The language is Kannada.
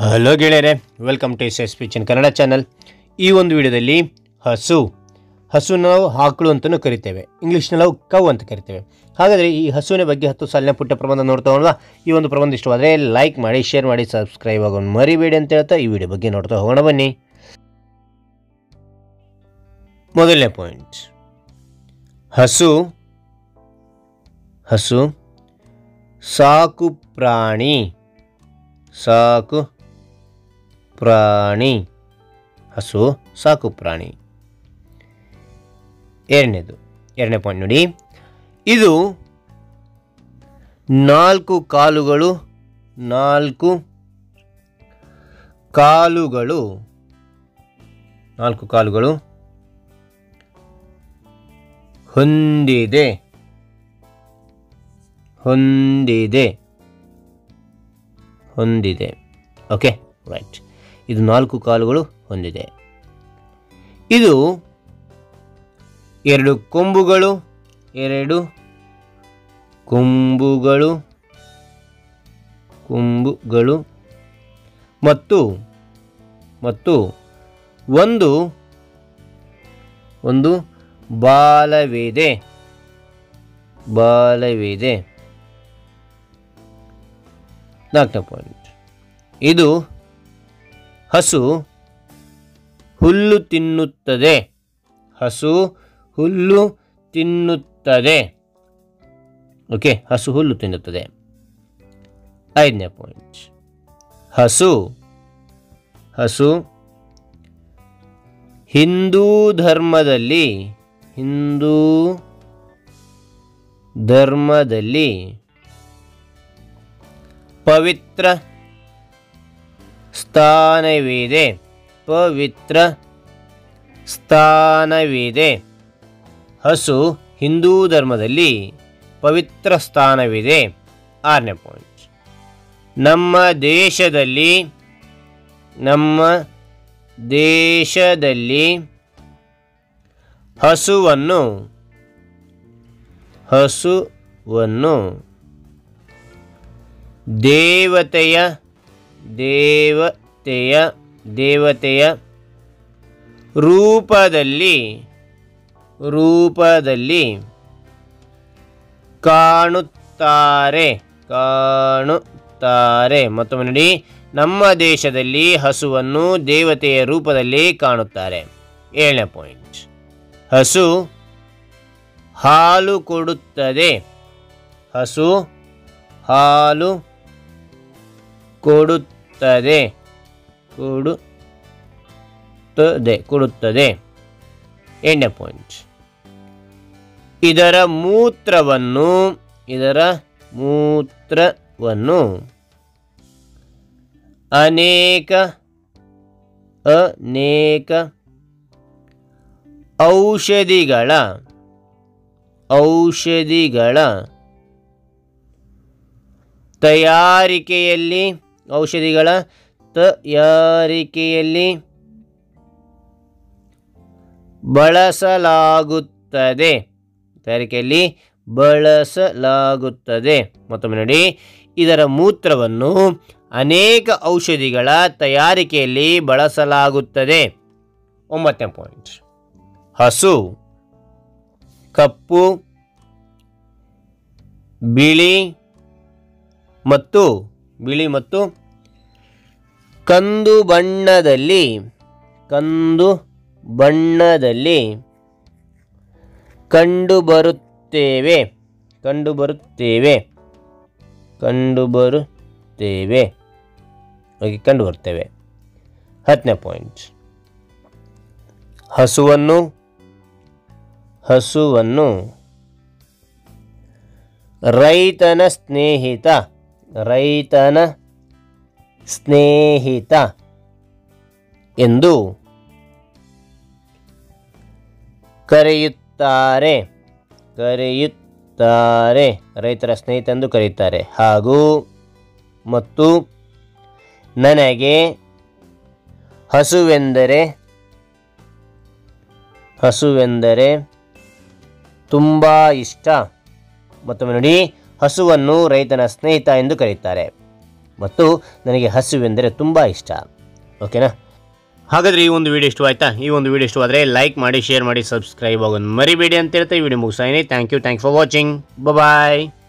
ಹಲೋ ಗೆಳೆಯರೆ ವೆಲ್ಕಮ್ ಟು ಎಸ್ ಎಸ್ ಪಿಚನ್ ಕನ್ನಡ ಚಾನಲ್ ಈ ಒಂದು ವಿಡಿಯೋದಲ್ಲಿ ಹಸು ಹಸು ನಾವು ಆಕಳು ಅಂತಲೂ ಕರಿತೇವೆ ಇಂಗ್ಲೀಷ್ನಲ್ಲಿ ನಾವು ಕವ್ ಅಂತ ಕರಿತೇವೆ ಹಾಗಾದರೆ ಈ ಹಸುವಿನ ಬಗ್ಗೆ ಹತ್ತು ಸಾಲಿನ ಪುಟ್ಟ ಪ್ರಬಂಧ ನೋಡ್ತಾ ಹೋಗೋಣ ಈ ಒಂದು ಪ್ರಬಂಧ ಇಷ್ಟವಾದರೆ ಲೈಕ್ ಮಾಡಿ ಶೇರ್ ಮಾಡಿ ಸಬ್ಸ್ಕ್ರೈಬ್ ಆಗೋಣ ಮರಿಬೇಡಿ ಅಂತ ಹೇಳ್ತಾ ಈ ವಿಡಿಯೋ ಬಗ್ಗೆ ನೋಡ್ತಾ ಹೋಗೋಣ ಬನ್ನಿ ಮೊದಲನೇ ಪಾಯಿಂಟ್ ಹಸು ಹಸು ಸಾಕು ಪ್ರಾಣಿ ಸಾಕು ಪ್ರಾಣಿ ಹಸು ಸಾಕು ಪ್ರಾಣಿ ಎರಡನೇದು ಎರಡನೇ ಪಾಯಿಂಟ್ ನೋಡಿ ಇದು ನಾಲ್ಕು ಕಾಲುಗಳು ನಾಲ್ಕು ಕಾಲುಗಳು ನಾಲ್ಕು ಕಾಲುಗಳು ಹೊಂದಿದೆ ಹೊಂದಿದೆ ಹೊಂದಿದೆ ಓಕೆ ರೈಟ್ ಇದು ನಾಲ್ಕು ಕಾಲುಗಳು ಹೊಂದಿದೆ ಇದು ಎರಡು ಕೊಂಬುಗಳು ಎರಡು ಕೊಂಬುಗಳು ಕೊಂಬುಗಳು ಮತ್ತು ಮತ್ತು ಒಂದು ಒಂದು ಬಾಲವಿದೆ ಬಾಲವಿದೆ ನಾಲ್ಕನೇ ಪಾಯಿಂಟ್ ಇದು ಹಸು ಹುಲ್ಲು ತಿನ್ನುತ್ತದೆ ಹಸು ಹುಲ್ಲು ತಿನ್ನುತ್ತದೆ ಓಕೆ ಹಸು ಹುಲ್ಲು ತಿನ್ನುತ್ತದೆ ಐದನೇ ಪಾಯಿಂಟ್ ಹಸು ಹಸು ಹಿಂದೂ ಧರ್ಮದಲ್ಲಿ ಹಿಂದೂ ಧರ್ಮದಲ್ಲಿ ಪವಿತ್ರ ಸ್ಥಾನವಿದೆ ಪವಿತ್ರ ಸ್ಥಾನವಿದೆ ಹಸು ಹಿಂದೂ ಧರ್ಮದಲ್ಲಿ ಪವಿತ್ರ ಸ್ಥಾನವಿದೆ ಆರನೇ ಪಾಯಿಂಟ್ ನಮ್ಮ ದೇಶದಲ್ಲಿ ನಮ್ಮ ದೇಶದಲ್ಲಿ ಹಸುವನ್ನು ಹಸುವನ್ನು ದೇವತೆಯ ದೇವತೆಯ ದೇವತೆಯ ರೂಪದಲ್ಲಿ ರೂಪದಲ್ಲಿ ಕಾಣುತ್ತಾರೆ ಕಾಣುತ್ತಾರೆ ಮತ್ತೊಮ್ಮೆ ನೋಡಿ ನಮ್ಮ ದೇಶದಲ್ಲಿ ಹಸುವನ್ನು ದೇವತೆಯ ರೂಪದಲ್ಲಿ ಕಾಣುತ್ತಾರೆ ಏಳನೇ ಪಾಯಿಂಟ್ ಹಸು ಹಾಲು ಕೊಡುತ್ತದೆ ಹಸು ಹಾಲು ಕೊಡುತ್ತದೆ ಕೊಡುತ್ತದೆ ಕೊಡುತ್ತದೆ ಎಂಟನೇ ಪಾಯಿಂಟ್ ಇದರ ಮೂತ್ರವನ್ನು ಇದರ ಮೂತ್ರವನ್ನು ಅನೇಕ ಅನೇಕ ಔಷಧಿಗಳ ಔಷಧಿಗಳ ತಯಾರಿಕೆಯಲ್ಲಿ ಔಷಧಿಗಳ ತಯಾರಿಕೆಯಲ್ಲಿ ಬಳಸಲಾಗುತ್ತದೆ ತಯಾರಿಕೆಯಲ್ಲಿ ಬಳಸಲಾಗುತ್ತದೆ ಮತ್ತೊಮ್ಮೆ ನೋಡಿ ಇದರ ಮೂತ್ರವನ್ನು ಅನೇಕ ಔಷಧಿಗಳ ತಯಾರಿಕೆಯಲ್ಲಿ ಬಳಸಲಾಗುತ್ತದೆ ಒಂಬತ್ತನೇ ಪಾಯಿಂಟ್ ಹಸು ಕಪ್ಪು ಬಿಳಿ ಮತ್ತು ಬಿಳಿ ಮತ್ತು ಕಂದು ಬಣ್ಣದಲ್ಲಿ ಕಂದು ಬಣ್ಣದಲ್ಲಿ ಕಂಡುಬರುತ್ತೇವೆ ಕಂಡುಬರುತ್ತೇವೆ ಕಂಡುಬರುತ್ತೇವೆ ಓಕೆ ಕಂಡುಬರುತ್ತೇವೆ ಹತ್ತನೇ ಪಾಯಿಂಟ್ ಹಸುವನ್ನು ಹಸುವನ್ನು ರೈತನ ಸ್ನೇಹಿತ ರೈತನ ಸ್ನೇಹಿತ ಎಂದು ಕರೆಯುತ್ತಾರೆ ಕರೆಯುತ್ತಾರೆ ರೈತರ ಸ್ನೇಹಿತ ಎಂದು ಕರೆಯುತ್ತಾರೆ ಹಾಗೂ ಮತ್ತು ನನಗೆ ಹಸುವೆಂದರೆ ಹಸುವೆಂದರೆ ತುಂಬ ಇಷ್ಟ ಮತ್ತೊಮ್ಮೆ ನೋಡಿ ಹಸುವನ್ನು ರೈತನ ಸ್ನೇಹಿತ ಎಂದು ಕರೆಯುತ್ತಾರೆ ಮತ್ತು ನನಗೆ ಹಸುವೆಂದರೆ ತುಂಬ ಇಷ್ಟ ಓಕೆನಾ ಹಾಗಾದರೆ ಈ ಒಂದು ವಿಡಿಯೋ ಇಷ್ಟವಾಯ್ತಾ ಈ ಒಂದು ವಿಡಿಯೋ ಇಷ್ಟವಾದರೆ ಲೈಕ್ ಮಾಡಿ ಶೇರ್ ಮಾಡಿ ಸಬ್ಸ್ಕ್ರೈಬ್ ಆಗೋದು ಮರಿಬೇಡಿ ಅಂತ ಹೇಳ್ತಾ ಈ ವಿಡಿಯೋ ಮುಗಿಸಾಯಿನಿ thank you thank for watching bye